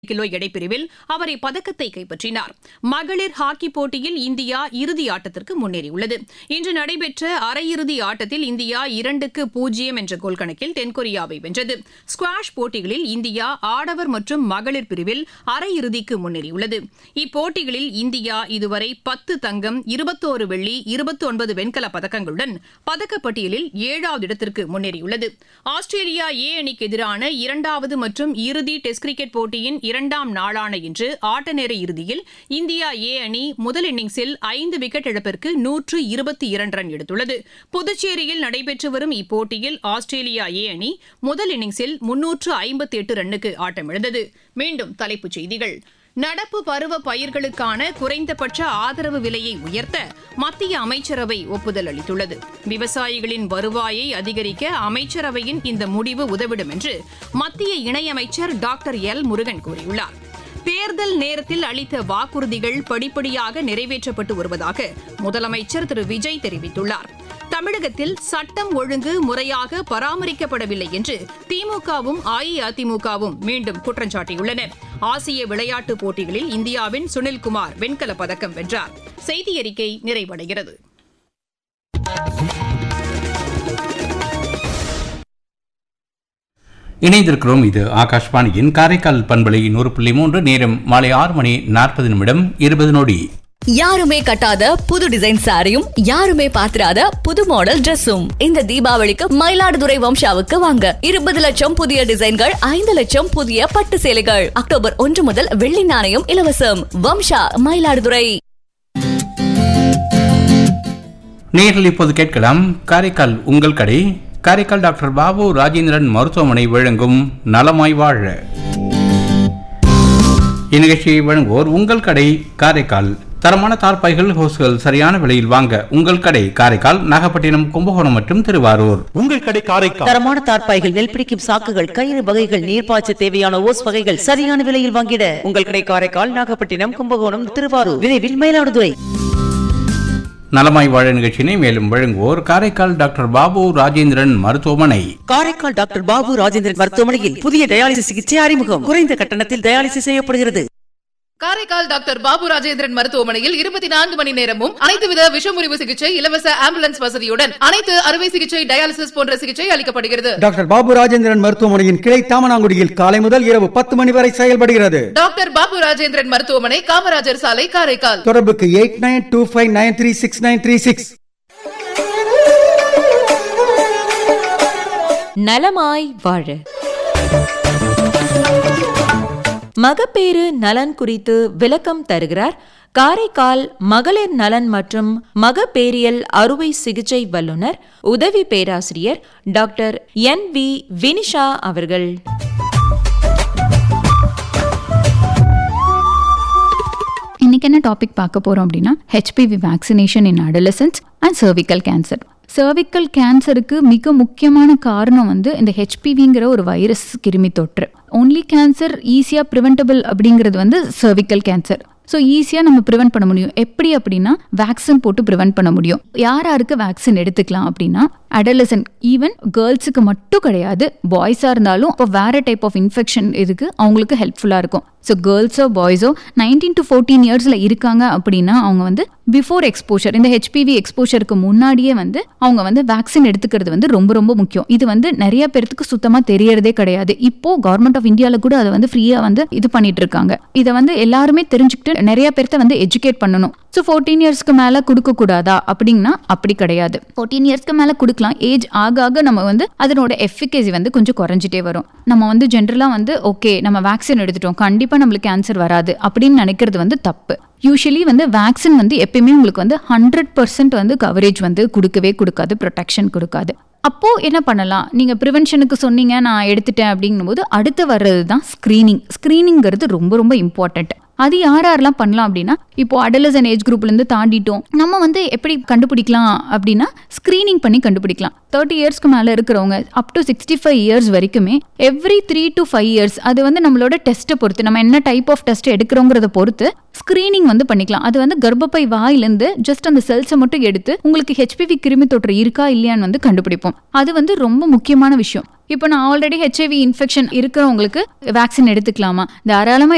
kilo எடைப்பிரிவில் அவர் இப்பதக்கத்தை கைப்பற்றினார் மகளிர் ஹாக்கி போட்டியில் இந்தியா இறுதி ஆட்டத்திற்கு முன்னேறியுள்ளது இன்று நடைபெற்ற அரையிறுதி ஆட்டத்தில் இந்தியா இரண்டுக்கு பூஜ்ஜியம் என்ற கோல் கணக்கில் தென்கொரியாவை வென்றது ஸ்குவாஷ் போட்டிகளில் இந்தியா ஆடவர் மற்றும் மகளிர் பிரிவில் அரையிறுதிக்கு முன்னேறியுள்ளது இப்போட்டிகளில் இந்தியா இதுவரை பத்து தங்கம் இருபத்தோரு வெள்ளி இருபத்தி ஒன்பது வெண்கலப் பதக்கங்களுடன் பதக்கப்பட்டியலில் ஏழாவது இடத்திற்கு முன்னேறியுள்ளது ஆஸ்திரேலியா ஏ அணிக்கு எதிரான இரண்டாவது மற்றும் இறுதி டெஸ்ட் கிரிக்கெட் போட்டியின் இரண்டாம் நாளான இன்று ஆட்டநேர இறுதியில் இந்தியா ஏ அணி முதல் இன்னிங்ஸில் ஐந்து விக்கெட் இழப்பிற்கு நூற்று இருபத்தி இரண்டு ரன் எடுத்துள்ளது புதுச்சேரியில் நடைபெற்று வரும் இப்போட்டியில் ஆஸ்திரேலியா ஏ அணி முதல் இன்னிங்ஸில் முன்னூற்று ஐம்பத்தி எட்டு ரன்னுக்கு ஆட்டமிழந்தது மீண்டும் தலைப்புச் செய்திகள் நடப்பு பருவ பயிர்களுக்கான குறைந்தபட்ச ஆதரவு விலையை உயர்த்த மத்திய அமைச்சரவை ஒப்புதல் அளித்துள்ளது விவசாயிகளின் வருவாயை அதிகரிக்க அமைச்சரவையின் இந்த முடிவு உதவிடும் என்று மத்திய இணையமைச்சர் டாக்டர் எல் முருகன் கூறியுள்ளார் தேர்தல் நேரத்தில் அளித்த வாக்குறுதிகள் படிப்படியாக நிறைவேற்றப்பட்டு வருவதாக முதலமைச்சர் திரு விஜய் தெரிவித்துள்ளார் தமிழகத்தில் சட்டம் ஒழுங்கு முறையாக பராமரிக்கப்படவில்லை என்று திமுகவும் அஇஅதிமுகவும் மீண்டும் குற்றம் சாட்டியுள்ளன ஆசிய விளையாட்டுப் போட்டிகளில் இந்தியாவின் சுனில்குமார் வெண்கலப் பதக்கம் வென்றார் செய்தி அறிக்கை நிறைவடைகிறது இணைந்திருக்கிறோம் இது ஆகாஷ்வாணியின் காரைக்கால் பண்பலை நூறு புள்ளி மூன்று நேரம் மாலை ஆறு மணி நாற்பது நிமிடம் இருபது நொடி யாருமே கட்டாத புது டிசைன் சாரியும் யாருமே பாத்திராத புது மாடல் Dressum இந்த தீபாவளிக்கு மயிலாடுதுறை வம்சாவுக்கு வாங்க இருபது லட்சம் புதிய டிசைன்கள் ஐந்து லட்சம் புதிய பட்டு சேலைகள் அக்டோபர் ஒன்று முதல் வெள்ளி நாணயம் இலவசம் வம்சா மயிலாடுதுறை நேரில் இப்போது கேட்கலாம் காரைக்கால் உங்கள் கடை காரைக்கால் டாக்டர் பாபு ராஜேந்திரன் மருத்துவமனை வழங்கும் நலமாய் வாழ இந்நிகழ்ச்சியை வழங்குவோர் உங்கள் கடை காரைக்கால் தரமான தார்பாய்கள் ஹோஸ்கள் சரியான விலையில் வாங்க உங்கள் கடை காரைக்கால் நாகப்பட்டினம் கும்பகோணம் மற்றும் திருவாரூர் உங்கள் கடை காரைக்கால் தரமான தார்ப்பாய்கள் நெல் பிடிக்கும் சாக்குகள் கயிறு வகைகள் நீர்ப்பாய்ச்ச தேவையான ஓஸ் வகைகள் சரியான விலையில் வாங்கிட உங்கள் கடை காரைக்கால் நாகப்பட்டினம் கும்பகோணம் திருவாரூர் விரைவில் மயிலாடுதுறை நலமாய் வாழ நிகழ்ச்சியினை மேலும் வழங்குவோர் காரைக்கால் டாக்டர் பாபு ராஜேந்திரன் மருத்துவமனை காரைக்கால் டாக்டர் பாபு ராஜேந்திரன் மருத்துவமனையில் புதிய டயாலிசிஸ் சிகிச்சை அறிமுகம் குறைந்த கட்டணத்தில் டயாலிசிஸ் செய்யப்படுகிறது காரைக்கால் டாக்டர் பாபு ராஜேந்திரன் மருத்துவமனையில் இருபத்தி நான்கு மணி நேரமும் அனைத்து வித விஷமுறிவு சிகிச்சை இலவச ஆம்புலன்ஸ் வசதியுடன் அனைத்து அறுவை சிகிச்சை டயாலிசிஸ் போன்ற சிகிச்சை அளிக்கப்படுகிறது டாக்டர் பாபு ராஜேந்திரன் மருத்துவமனையின் கிளை தாமனாங்குடியில் காலை முதல் இரவு பத்து மணி வரை செயல்படுகிறது டாக்டர் பாபு ராஜேந்திரன் மருத்துவமனை காமராஜர் சாலை காரைக்கால் தொடர்புக்கு eight nine two five nine three six nine three six நலமாய் வாழ மகப்பேறு நலன் குறித்து விளக்கம் தருகிறார் காரைக்கால் மகளிர் நலன் மற்றும் மகப்பேரியல் அறுவை சிகிச்சை வல்லுநர் உதவி பேராசிரியர் டாக்டர் என் வி வினிஷா அவர்கள் இன்னைக்கு என்ன டாபிக் பார்க்க போறோம் அப்படின்னா HPV vaccination in adolescents and cervical cancer cervical கேன்சருக்கு மிக முக்கியமான காரணம் வந்து இந்த ஹெச்பிவிங்கிற ஒரு வைரஸ் கிருமி தொற்று ஒன்லி கேன்சர் ஈஸியாக ப்ரிவென்டபிள் அப்படிங்கிறது வந்து சர்விக்கல் கேன்சர் ஸோ ஈஸியாக நம்ம ப்ரிவென்ட் பண்ண முடியும் எப்படி அப்படின்னா வேக்சின் போட்டு ப்ரிவென்ட் பண்ண முடியும் யார் யாருக்கு வேக்சின் எடுத்துக்கலாம் அப்படின்னா அடலசன் ஈவன் கேர்ள்ஸுக்கு மட்டும் கிடையாது பாய்ஸாக இருந்தாலும் இப்போ வேற டைப் ஆஃப் இன்ஃபெக்ஷன் இதுக்கு அவங்களுக்கு ஹெல்ப்ஃபுல்லாக இருக்கும் ஸோ கேர்ள்ஸோ பாய்ஸோ நைன்டீன் டு ஃபோர்டீன் இயர்ஸில் இருக்காங்க அப்படின்னா அவங்க வந்து பிஃபோர் எக்ஸ்போஷர் இந்த ஹெச்பிவி எக்ஸ்போஷருக்கு முன்னாடியே வந்து அவங்க வந்து வேக்சின் எடுத்துக்கிறது வந்து ரொம்ப ரொம்ப முக்கியம் இது வந்து நிறைய பேர்த்துக்கு சுத்தமாக தெரியறதே கிடையாது இப்போ கவர்மெண்ட் ஆஃப் இந்தியாவில் கூட அதை வந்து ஃப்ரீயாக வந்து இது பண்ணிட்டு இருக்காங்க இதை வந்து எல்லாருமே தெரிஞ்சுக்கிட்டு நிறைய பேர்த்த வந்து எஜுகேட் பண்ணணும் ஸோ ஃபோர்டீன் இயர்ஸ்க்கு மேலே கொடுக்கக்கூடாதா அப்படின்னா அப்படி கிடையாது ஃபோர்டீன் இயர்ஸ்க்கு மேலே கொடுக்கலாம் ஏஜ் ஆக ஆக நம்ம வந்து அதனோட எஃபிகேசி வந்து கொஞ்சம் குறைஞ்சிட்டே வரும் நம்ம வந்து ஜென்ரலாக வந்து ஓகே நம்ம வேக்சின் எடுத்துட்டோம் கண்டிப்பாக நம்மளுக்கு கேன்சர் வராது அப்படின்னு நினைக்கிறது வந்து தப்பு யூஸ்வலி வந்து வேக்சின் வந்து எப்பயுமே உங்களுக்கு வந்து ஹண்ட்ரட் பர்சன்ட் வந்து கவரேஜ் வந்து கொடுக்கவே கொடுக்காது ப்ரொடெக்ஷன் கொடுக்காது அப்போ என்ன பண்ணலாம் நீங்க ப்ரிவென்ஷனுக்கு சொன்னீங்க நான் எடுத்துட்டேன் அப்படிங்கும்போது அடுத்து வர்றது தான் ஸ்க்ரீனிங் ஸ்க்ரீனிங்கிறது ரொம்ப ரொம்ப இம்பார்ட்டன்ட் அது யார் யாரெல்லாம் பண்ணலாம் அப்படின்னா இப்போ அடலசன் ஏஜ் குரூப்லேருந்து தாண்டிட்டோம் நம்ம வந்து எப்படி கண்டுபிடிக்கலாம் அப்படின்னா ஸ்க்ரீனிங் பண்ணி கண்டுபிடிக்கலாம் தேர்ட்டி இயர்ஸ்க்கு மேலே இருக்கிறவங்க up to sixty five years வரைக்குமே every three to five years அது வந்து நம்மளோட டெஸ்ட்டை பொறுத்து நம்ம என்ன டைப் ஆஃப் டெஸ்ட் எடுக்கிறோங்கிறத பொறுத்து ஸ்க்ரீனிங் வந்து பண்ணிக்கலாம் அது வந்து கர்ப்பப்பை வாயிலேருந்து ஜஸ்ட் அந்த செல்ஸை மட்டும் எடுத்து உங்களுக்கு ஹெச்பிவி கிருமி தொற்று இருக்கா இல்லையான்னு வந்து கண்டுபிடிப்போம் அது வந்து ரொம்ப முக்கியமான விஷயம் இப்போ நான் ஆல்ரெடி ஹெச்ஐவி இன்ஃபெக்ஷன் இருக்கிறவங்களுக்கு வேக்சின் எடுத்துக்கலாமா தாராளமாக